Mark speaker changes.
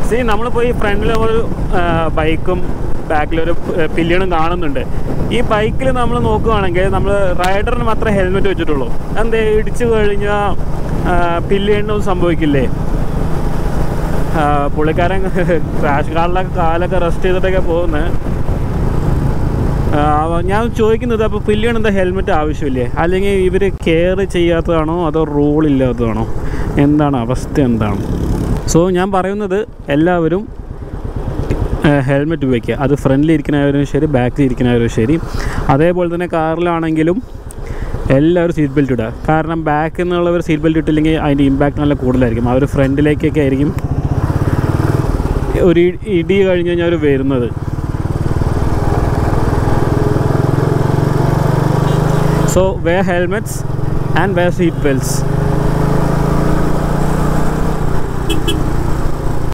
Speaker 1: C നമ്മളിപ്പോൾ ഈ ഫ്രണ്ടിൽ ഒരു ബൈക്കും ബാക്കിലൊരു പില്ലിയണും കാണുന്നുണ്ട് ഈ ബൈക്കിൽ നമ്മൾ നോക്കുകയാണെങ്കിൽ നമ്മൾ റൈഡറിന് മാത്രമേ ഹെൽമെറ്റ് വെച്ചിട്ടുള്ളൂ എന്താ ഇടിച്ചു കഴിഞ്ഞാൽ പില്ലിയണും സംഭവിക്കില്ലേ ആ, പുള്ളിക്കാരൻ ക്രാഷ് കാറിലൊക്കെ കാലൊക്കെ റെസ്റ്റ് ചെയ്തിട്ടൊക്കെ പോകുന്നത് ഞാൻ ചോദിക്കുന്നത് അപ്പോൾ പില്ലിയൺ എന്താ ഹെൽമെറ്റ് ആവശ്യമില്ലേ അല്ലെങ്കിൽ ഇവർ കെയർ ചെയ്യാത്തതാണോ അതോ റൂൾ ഇല്ലാത്തതാണോ എന്താണ് അവസ്ഥ എന്താണ് സോ ഞാൻ പറയുന്നത് എല്ലാവരും ഹെൽമെറ്റ് ഉപയോഗിക്കുക അത് ഫ്രണ്ടിൽ ഇരിക്കുന്നവരും ശരി ബാക്കിൽ ഇരിക്കുന്നവരും ശരി അതേപോലെ തന്നെ കാറിലാണെങ്കിലും എല്ലാവരും സീറ്റ് ബെൽറ്റ് ഇടുക കാരണം ബാക്കിൽ നിന്നുള്ളവർ സീറ്റ് ബെൽറ്റ് ഇട്ടില്ലെങ്കിൽ അതിൻ്റെ ഇമ്പാക്റ്റ് നല്ല കൂടുതലായിരിക്കും അവർ ഫ്രണ്ടിലേക്കൊക്കെ ആയിരിക്കും ഒരു ഇ- ഇടി കഴിഞ്ഞ് കഴിഞ്ഞാൽ അവർ വരുന്നത് so wear helmets and wear seat belts